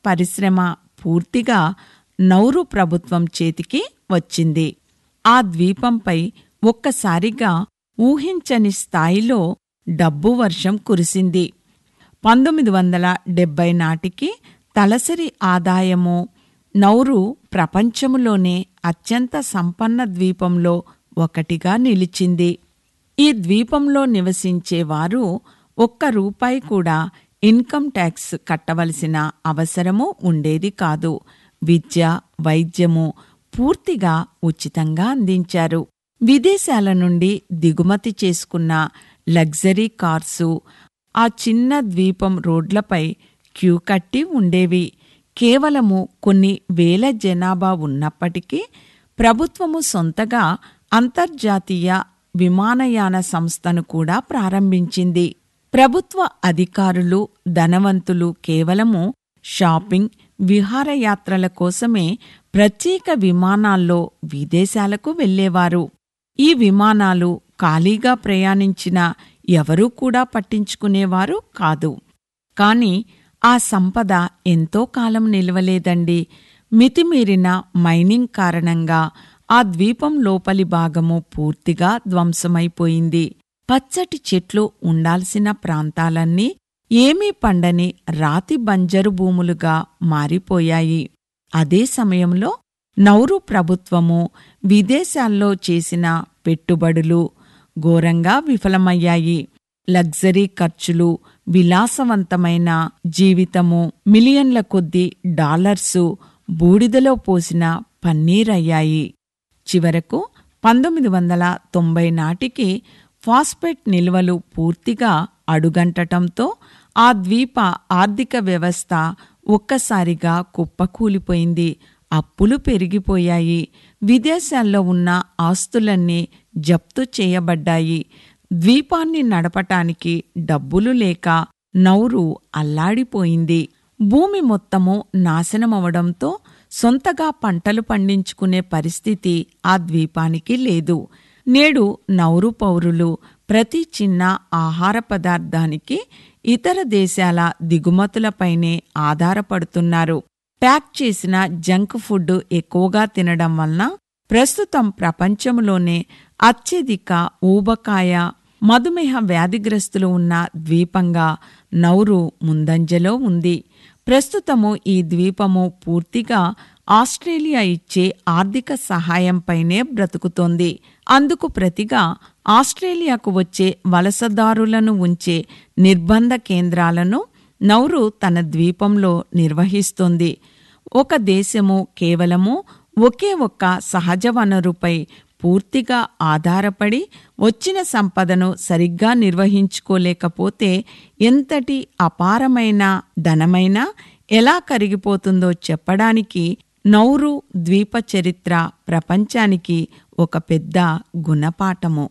పరిశ్రమ పూర్తిగా నౌరు ప్రభుత్వం చేతికి వచ్చింది ఆ ద్వీపంపై ఒక్కసారిగా ఊహించని స్థాయిలో డబ్బు వర్షం కురిసింది పంతొమ్మిది వందల డెబ్బై నాటికి తలసరి ఆదాయము నౌరు ప్రపంచములోనే అత్యంత సంపన్న ద్వీపంలో ఒకటిగా నిలిచింది ఈ ద్వీపంలో నివసించేవారు ఒక్క రూపాయి కూడా ఇన్కమ్ ట్యాక్స్ కట్టవలసిన అవసరము ఉండేది కాదు విద్య వైద్యము పూర్తిగా ఉచితంగా అందించారు విదేశాల నుండి దిగుమతి చేసుకున్న లగ్జరీ కార్సు ఆ చిన్న ద్వీపం రోడ్లపై క్యూ కట్టి ఉండేవి కేవలము కొన్ని వేల జనాభా ఉన్నప్పటికీ ప్రభుత్వము సొంతగా అంతర్జాతీయ విమానయాన సంస్థను కూడా ప్రారంభించింది ప్రభుత్వ అధికారులు ధనవంతులు కేవలము షాపింగ్ విహారయాత్రల కోసమే ప్రత్యేక విమానాల్లో విదేశాలకు వెళ్లేవారు ఈ విమానాలు ఖాళీగా ప్రయాణించిన ఎవరూ కూడా పట్టించుకునేవారు కాదు కాని ఆ సంపద ఎంతో కాలం నిలవలేదండి మితిమీరిన మైనింగ్ కారణంగా ఆ ద్వీపం లోపలి భాగము పూర్తిగా ధ్వంసమైపోయింది పచ్చటి చెట్లు ఉండాల్సిన ప్రాంతాలన్నీ ఏమీ పండని రాతి బంజరు భూములుగా మారిపోయాయి అదే సమయంలో నౌరు ప్రభుత్వము విదేశాల్లో చేసిన పెట్టుబడులు ఘోరంగా విఫలమయ్యాయి లగ్జరీ ఖర్చులు విలాసవంతమైన జీవితము మిలియన్ల కొద్దీ డాలర్సు బూడిదలో పోసిన పన్నీరయ్యాయి చివరకు పంతొమ్మిది వందల తొంభై నాటికి ఫాస్ఫేట్ నిల్వలు పూర్తిగా అడుగంటటంతో ఆ ద్వీప ఆర్థిక వ్యవస్థ ఒక్కసారిగా కుప్పకూలిపోయింది అప్పులు పెరిగిపోయాయి విదేశాల్లో ఉన్న ఆస్తులన్నీ జప్తు చేయబడ్డాయి ద్వీపాన్ని నడపటానికి డబ్బులు లేక నౌరు అల్లాడిపోయింది భూమి మొత్తము నాశనమవడంతో సొంతగా పంటలు పండించుకునే పరిస్థితి ఆ ద్వీపానికి లేదు నేడు నౌరు పౌరులు ప్రతి చిన్న ఆహార పదార్థానికి ఇతర దేశాల దిగుమతులపైనే ఆధారపడుతున్నారు ప్యాక్ చేసిన జంక్ ఫుడ్ ఎక్కువగా తినడం వలన ప్రస్తుతం ప్రపంచంలోనే అత్యధిక ఊబకాయ మధుమేహ వ్యాధిగ్రస్తులు ఉన్న ద్వీపంగా నౌరు ముందంజలో ఉంది ప్రస్తుతము ఈ ద్వీపము పూర్తిగా ఆస్ట్రేలియా ఇచ్చే ఆర్థిక సహాయంపైనే బ్రతుకుతోంది అందుకు ప్రతిగా ఆస్ట్రేలియాకు వచ్చే వలసదారులను ఉంచే నిర్బంధ కేంద్రాలను నౌరు తన ద్వీపంలో నిర్వహిస్తోంది ఒక దేశము కేవలము ఒకే ఒక్క సహజ వనరుపై పూర్తిగా ఆధారపడి వచ్చిన సంపదను సరిగ్గా నిర్వహించుకోలేకపోతే ఎంతటి అపారమైన ధనమైనా ఎలా కరిగిపోతుందో చెప్పడానికి నౌరు ద్వీప చరిత్ర ప్రపంచానికి ఒక పెద్ద గుణపాఠము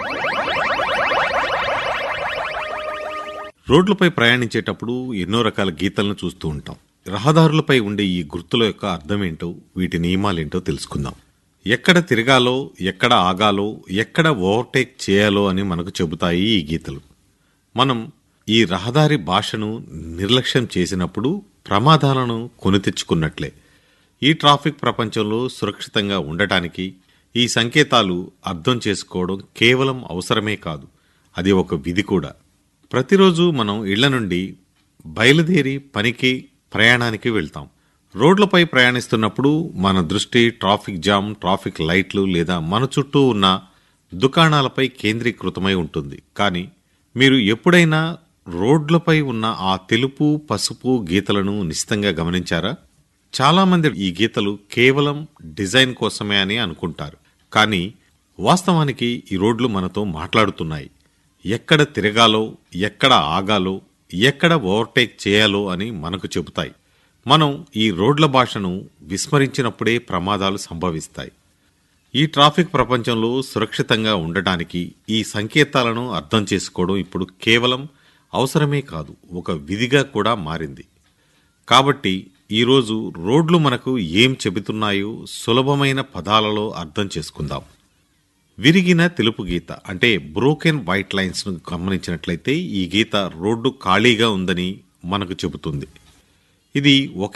రోడ్లపై ప్రయాణించేటప్పుడు ఎన్నో రకాల గీతలను చూస్తూ ఉంటాం రహదారులపై ఉండే ఈ గుర్తుల యొక్క అర్థమేంటో వీటి నియమాలేంటో తెలుసుకుందాం ఎక్కడ తిరగాలో ఎక్కడ ఆగాలో ఎక్కడ ఓవర్టేక్ చేయాలో అని మనకు చెబుతాయి ఈ గీతలు మనం ఈ రహదారి భాషను నిర్లక్ష్యం చేసినప్పుడు ప్రమాదాలను కొని తెచ్చుకున్నట్లే ఈ ట్రాఫిక్ ప్రపంచంలో సురక్షితంగా ఉండటానికి ఈ సంకేతాలు అర్థం చేసుకోవడం కేవలం అవసరమే కాదు అది ఒక విధి కూడా ప్రతిరోజు మనం ఇళ్ల నుండి బయలుదేరి పనికి ప్రయాణానికి వెళ్తాం రోడ్లపై ప్రయాణిస్తున్నప్పుడు మన దృష్టి ట్రాఫిక్ జామ్ ట్రాఫిక్ లైట్లు లేదా మన చుట్టూ ఉన్న దుకాణాలపై కేంద్రీకృతమై ఉంటుంది కానీ మీరు ఎప్పుడైనా రోడ్లపై ఉన్న ఆ తెలుపు పసుపు గీతలను నిశ్చితంగా గమనించారా చాలామంది ఈ గీతలు కేవలం డిజైన్ కోసమే అని అనుకుంటారు కానీ వాస్తవానికి ఈ రోడ్లు మనతో మాట్లాడుతున్నాయి ఎక్కడ తిరగాలో ఎక్కడ ఆగాలో ఎక్కడ ఓవర్టేక్ చేయాలో అని మనకు చెబుతాయి మనం ఈ రోడ్ల భాషను విస్మరించినప్పుడే ప్రమాదాలు సంభవిస్తాయి ఈ ట్రాఫిక్ ప్రపంచంలో సురక్షితంగా ఉండటానికి ఈ సంకేతాలను అర్థం చేసుకోవడం ఇప్పుడు కేవలం అవసరమే కాదు ఒక విధిగా కూడా మారింది కాబట్టి ఈరోజు రోడ్లు మనకు ఏం చెబుతున్నాయో సులభమైన పదాలలో అర్థం చేసుకుందాం విరిగిన తెలుపు గీత అంటే బ్రోకెన్ వైట్ లైన్స్ ను గమనించినట్లయితే ఈ గీత రోడ్డు ఖాళీగా ఉందని మనకు చెబుతుంది ఇది ఒకే